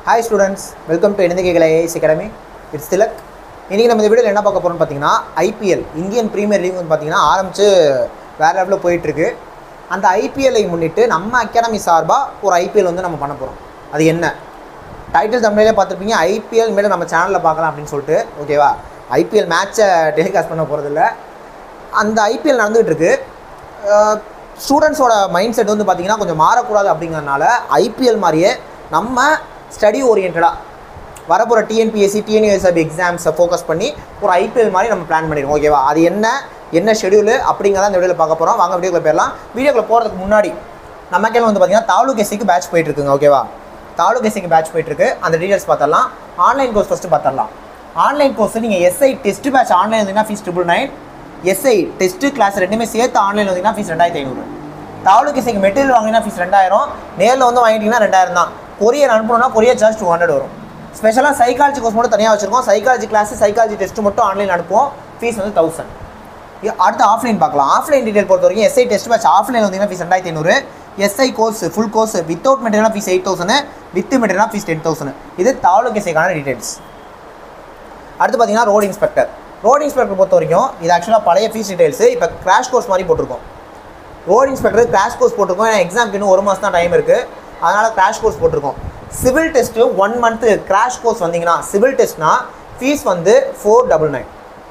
hi students welcome to இணைந்திகைகள் IAS academy it's Tilak இன்றைக்கி நம்ம இந்த வீடியோவில் என்ன பார்க்க போகிறோம்னு பார்த்தீங்கன்னா ஐபிஎல் இந்தியன் பிரீமியர் லீக் வந்து பார்த்தீங்கன்னா ஆரம்பித்து வேறு லெவலில் போயிட்டுருக்கு அந்த ஐபிஎல்லை முன்னிட்டு நம்ம அகாடமி சார்பாக ஒரு ஐபிஎல் வந்து நம்ம பண்ண போகிறோம் அது என்ன டைட்டில் தமிழிலே பார்த்துருப்பீங்க ஐபிஎல் மேலே நம்ம சேனலில் பார்க்கலாம் அப்படின்னு சொல்லிட்டு ஓகேவா ஐபிஎல் மேட்ச்சை டெலிகாஸ்ட் பண்ண போகிறதில்ல அந்த ஐபிஎல் நடந்துகிட்டு இருக்கு ஸ்டூடெண்ட்ஸோட மைண்ட் செட் வந்து பார்த்திங்கன்னா கொஞ்சம் மாறக்கூடாது அப்படிங்கிறதுனால ஐபிஎல் மாதிரியே நம்ம ஸ்டடி ஓரியன்டாக வரப்போகிற டிஎன்பிஎஸ்சி டிஎன்யூஎஸ்ஐபி எக்ஸாம்ஸை ஃபோக்கஸ் பண்ணி ஒரு ஐபிஎல் மாதிரி நம்ம பிளான் பண்ணிடுவோம் ஓகேவா அது என்ன என்ன ஷெடியூலு அப்படிங்கிறத இந்த வீடியோவில் பார்க்க போகிறோம் வாங்க வீடியோக்குள்ள போயிடலாம் வீடியோக்குள்ள போகிறதுக்கு முன்னாடி நம்ம கேள்வி வந்து பார்த்தீங்கன்னா தாலுக் எஸ்சிக்கு பேட்ச் போயிட்டுருக்குங்க ஓகேவா தாலுக் எஸ்சிக்கு பேட்ச் போயிட்டுருக்கு அந்த டீடைல்ஸ் பார்த்துடலாம் ஆன்லைன் கோர்ஸ் ஃபஸ்ட்டு பார்த்துடலாம் ஆன்லைன் கோர்ஸ் நீங்கள் எஸ்ஐ டெஸ்ட் பேட்ச் ஆன்லைன் வந்தீங்கன்னா fees triple nine SI test class ரெண்டுமே சேர்த்து ஆன்லைன் வந்தீங்கன்னா ஃபீஸ் ரெண்டாயிரத்தி ஐநூறு தாலுக் எஸ்ஐக்கு மெட்டீரியல் வாங்கினா ஃபீஸ் ரெண்டாயிரம் நேரில் வந்து வாங்கிட்டீங்கன்னா ரெண்டாயிரம் தான் கொரியர் அனுப்பணும்னா கொரியர் சார்ஜ் டூ ஹண்ட்ரட் வரும் ஸ்பெஷலாக சைக்காலஜி கோர்ஸ் மட்டும் தனியாக வச்சிருக்கோம் சைக்காலஜி கிளாஸ் சைக்காலஜி டெஸ்ட் மட்டும் ஆன்லைன் அனுப்புவோம் ஃபீஸ் வந்து தௌசண்ட் அடுத்து ஆஃப்லைன் பார்க்கலாம் ஆஃப்லைன் டீடைல் பொறுத்த வரைக்கும் எஸ்ஐ டெஸ்ட் பேட்ச் ஆஃப்லைன் வந்தீங்கன்னா ஃபீஸ் ரெண்டாயிரத்தி ஐநூறு SI course full course without material fees eight thousand with material fees ten thousand இது தாலுக் எஸ்ஐக்கான டீடைல்ஸ் அடுத்து பார்த்தீங்கன்னா ரோட் இன்ஸ்பெக்டர் ரோட் இன்ஸ்பெக்டர் பொறுத்த வரைக்கும் இது ஆக்சுவலாக பழைய ஃபீஸ் டீடைல்ஸ் இப்போ கிராஷ் கோர்ஸ் மாதிரி போட்டிருக்கோம் ரோட் இன்ஸ்பெக்டர் கிராஷ் கோர்ஸ் போட்டிருக்கோம் ஏன்னா எக்ஸாம்க்கு இன்னும் ஒரு மாதம் தான் டைம் இருக்குது அதனால் கிராஷ் கோர்ஸ் போட்டிருக்கோம் civil test one month crash course வந்தீங்கன்னா சிவில் டெஸ்ட்னா ஃபீஸ் வந்து four double nine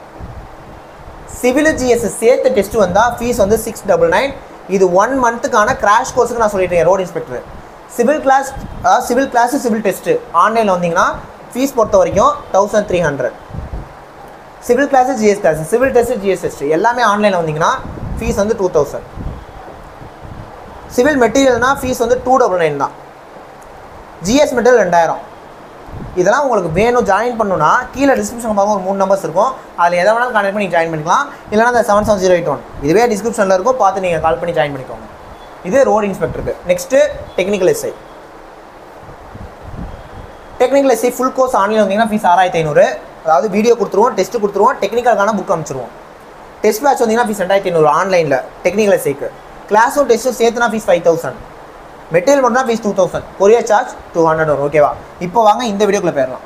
civil GS சேர்த்து டெஸ்ட் வந்தால் ஃபீஸ் வந்து சிக்ஸ் டபுள் நைன் இது ஒன் மந்த்துக்கான கிராஷ் கோர்ஸுக்கு நான் சொல்லிட்டேன் ரோட் இன்ஸ்பெக்டர் சிவில் கிளாஸ் அதாவது சிவில் கிளாஸு சிவில் டெஸ்ட்டு ஆன்லைனில் வந்தீங்கன்னா ஃபீஸ் பொறுத்த வரைக்கும் thousand three hundred civil class GS class civil test GS test எல்லாமே ஆன்லைனில் வந்தீங்கன்னா ஃபீஸ் வந்து டூ தௌசண்ட் சிவில் மெட்டீரியல்னா ஃபீஸ் வந்து டூ டபுள் நைன் தான் ஜிஎஸ் மெட்டீரியல் ரெண்டாயிரம் இதெல்லாம் உங்களுக்கு வேணும் ஜாயின் பண்ணணும்னா கீழே டிஸ்கிரிப்ஷன் பாருங்க ஒரு மூணு நம்பர்ஸ் இருக்கும் அதில் எதை வேணாலும் கான்டெக்ட் பண்ணி ஜாயின் பண்ணிக்கலாம் இல்லைனா அந்த seven seven zero eight one இதுவே டிஸ்கிரிப்ஷனில் இருக்கும் பார்த்து நீங்கள் கால் பண்ணி ஜாயின் பண்ணிக்கோங்க இது ரோடு இன்ஸ்பெக்டருக்கு next technical SI technical SI full course online வந்தீங்கன்னா ஃபீஸ் ஆறாயிரத்தி ஐநூறு அதாவது வீடியோ கொடுத்துருவோம் டெஸ்ட் கொடுத்துருவோம் டெக்னிக்கலுக்கான புக் அனுப்பிச்சிருவோம் டெஸ்ட் பேட்ச் வந்தீங்கன்னா ஃபீஸ் ரெண்டாயிரத்தி ஐநூறு ஆன்லைனில் டெக்னிக்கல் எஸ்ஐக்கு கிளாஸும் டெஸ்ட்டும் சேர்த்துனா ஃபீஸ் ஃபைவ் தௌசண்ட் மெட்டீரியல் மட்டும் fees two thousand courier charge two hundred வரும் ஓகேவா இப்போ வாங்க இந்த வீடியோக்குள்ள போயிடலாம்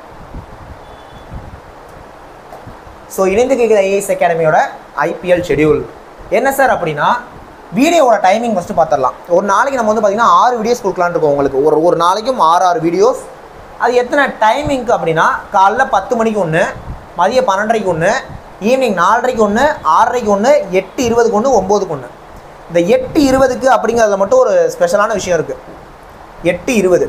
ஸோ இணைந்து கேட்குற ஐஏஎஸ் அகாடமியோட ஐபிஎல் ஷெடியூல் என்ன சார் அப்படின்னா வீடியோவோட டைமிங் ஃபஸ்ட்டு பார்த்துடலாம் ஒரு நாளைக்கு நம்ம வந்து பார்த்திங்கன்னா ஆறு வீடியோஸ் கொடுக்கலான்னு இருக்கோம் உங்களுக்கு ஒரு ஒரு நாளைக்கும் ஆறு ஆறு வீடியோஸ் அது எத்தனை டைமிங்க்கு அப்படின்னா காலைல பத்து மணிக்கு ஒன்று மதியம் பன்னெண்டரைக்கு ஒன்று ஈவினிங் நாலரைக்கு ஒன்று ஆறரைக்கு ஒன்று எட்டு இருபதுக்கு ஒன்று ஒம்போதுக்கு ஒன்று இந்த எட்டு இருபதுக்கு அப்படிங்கிறதுல மட்டும் ஒரு ஸ்பெஷலான விஷயம் இருக்குது எட்டு இருபது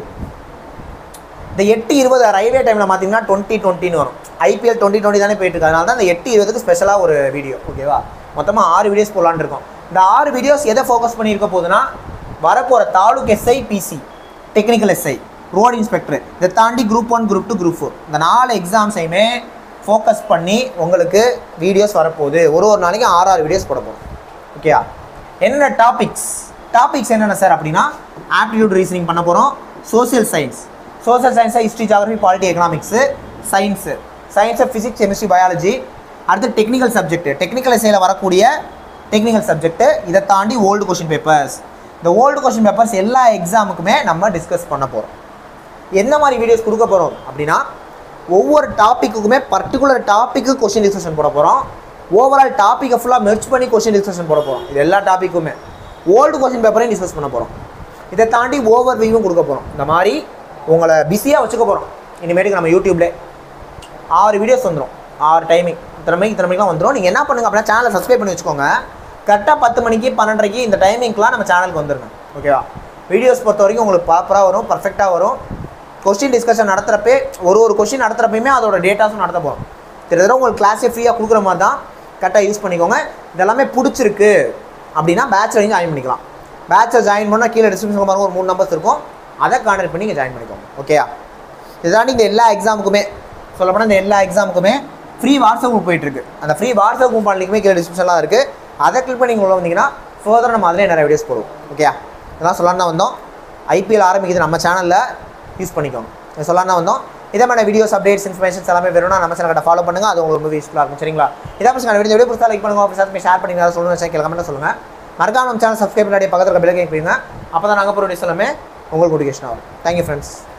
இந்த எட்டு இருபது ரயில்வே டைமில் பார்த்தீங்கன்னா டுவெண்ட்டி டுவெண்ட்டின்னு வரும் ஐபிஎல் டுவெண்ட்டி டுவெண்ட்டி தானே போயிட்டு இருக்கு அதனால தான் இந்த எட்டு இருபதுக்கு ஸ்பெஷலாக ஒரு வீடியோ ஓகேவா மொத்தமாக ஆறு வீடியோஸ் போடலான்னு இருக்கோம் இந்த ஆறு வீடியோஸ் எதை ஃபோக்கஸ் பண்ணியிருக்க போகுதுன்னா வரப்போகிற taluk SI PC technical SI road inspector இதை தாண்டி group one group two group four இந்த நாலு எக்ஸாம்ஸையுமே ஃபோக்கஸ் பண்ணி உங்களுக்கு வீடியோஸ் வரப்போகுது ஒரு ஒரு நாளைக்கு ஆறு ஆறு வீடியோஸ் போட போகிறோம் ஓகேயா என்னென்ன டாபிக்ஸ் டாபிக்ஸ் என்னென்ன சார் அப்படின்னா ஆப்டிடியூட் ரீசனிங் பண்ண போகிறோம் சோசியல் சயின்ஸ் சோசியல் சயின்ஸை history geography polity economics science சயின்ஸை ஃபிசிக்ஸ் கெமிஸ்ட்ரி பயாலஜி அடுத்து டெக்னிக்கல் சப்ஜெக்ட் டெக்னிக்கல் எஸ்ஐயில் வரக்கூடிய டெக்னிக்கல் சப்ஜெக்ட்டு இதை தாண்டி ஓல்டு கொஷின் பேப்பர்ஸ் இந்த ஓல்டு கொஷின் பேப்பர்ஸ் எல்லா எக்ஸாமுக்குமே நம்ம டிஸ்கஸ் பண்ண போகிறோம் என்ன மாதிரி வீடியோஸ் கொடுக்க போகிறோம் அப்படின்னா ஒவ்வொரு டாப்பிக்குக்குமே பர்டிகுலர் டாப்பிக்கு கொஷின் டிஸ்கஷன் போட போகிறோம் ஓவரால் டாப்பிக்கை ஃபுல்லாக மெர்ச் பண்ணி கொஷின் டிஸ்கஷன் போட போகிறோம் இது எல்லா டாப்பிக்குமே ஓல்டு கொஷின் பேப்பரையும் டிஸ்கஸ் பண்ண போகிறோம் இதை தாண்டி ஓவர் வியூவும் கொடுக்க போகிறோம் இந்த மாதிரி உங்களை பிஸியாக வச்சுக்க போகிறோம் இனிமேட்டுக்கு நம்ம யூடியூப்லேயே ஆறு வீடியோஸ் வந்துடும் ஆறு டைமிங் இத்தனை மணிக்கு இத்தனை மணிக்கெலாம் வந்துடும் நீங்கள் என்ன பண்ணுங்க அப்படின்னா சேனலை சப்ஸ்கிரைப் பண்ணி வச்சுக்கோங்க கரெக்டாக பத்து மணிக்கு பன்னெண்டரைக்கு இந்த டைமிங்க்குலாம் நம்ம சேனலுக்கு வந்துருங்க ஓகேவா வீடியோஸ் பொறுத்த வரைக்கும் உங்களுக்கு ப்ராப்பராக வரும் பர்ஃபெக்டாக வரும் கொஸ்டின் டிஸ்கஷன் நடத்துகிறப்பே ஒரு ஒரு கொஸ்டின் நடத்துகிறப்பயுமே அதோட டேட்டாஸும் நடத்த போகிறோம் கிட்டத்தட்ட உங்களுக்கு கிளாஸே ஃப்ரீயாக கொடுக்குற மாதிரி தான் கரெக்டாக யூஸ் பண்ணிக்கோங்க இதெல்லாமே பிடிச்சிருக்கு அப்படின்னா பேட்சில் நீங்கள் ஜாயின் பண்ணிக்கலாம் பேட்சில் ஜாயின் பண்ணால் கீழே டிஸ்கிரிப்ஷன் பாருங்க ஒரு மூணு நம்பர்ஸ் இருக்கும் அதை கான்டாக்ட் பண்ணி நீங்கள் ஜாயின் பண்ணிக்கோங்க ஓகேயா இதாண்டி இந்த எல்லா எக்ஸாமுக்குமே சொல்லப்போனால் இந்த எல்லா எக்ஸாமுக்குமே ஃப்ரீ வாட்ஸ்அப் குரூப் போயிட்டுருக்கு அந்த ஃப்ரீ வாட்ஸ்அப் குரூப் பண்ணிக்குமே கீழே டிஸ்கிரிப்ஷன்லாம் இருக்குது அதை கிளிக் பண்ணி உள்ள வந்தீங்கன்னா ஃபர்தர் நம்ம அதிலே நிறைய வீடியோஸ் போடுவோம் ஓகேயா இதெல்லாம் சொல்லலாம் தான் வந்தோம் ஐபிஎல் ஆரம்பிக்குது நம்ம சேனலில் யூஸ் பண்ணிக்கோங்க இதை சொல்லலாம் தான் வந்தோம் இதே மாதிரி வீடியோஸ் அப்டேட்ஸ் இன்ஃபர்மேஷன்ஸ் எல்லாமே வேணும்னா நம்ம சேனலை ஃபாலோ பண்ணுங்கள் அது உங்களுக்கு ரொம்ப யூஸ்ஃபுல்லாக இருக்கும் சரிங்களா இதை பற்றி வீடியோ வீடியோ புதுசாக லைக் பண்ணுங்க ஆஃபீஸ் ஷேர் பண்ணிங்க சொல்லுங்கள் சேனல் கமெண்ட்டில் சொல்லுங்கள் மறக்காம நம்ம சேனல் சப்ஸ்கிரைப் பண்ணி பக்கத்தில் இருக்க பில்லைக்கன் வைப்பீங்க அப்போ தான் நாங்கள் போகிற வீடியோஸ் எல்லாமே உங்களுக்கு நோட்டிஃபிகேஷன் ஆகும் தேங்க்யூ ஃப்ரெண்ட்ஸ்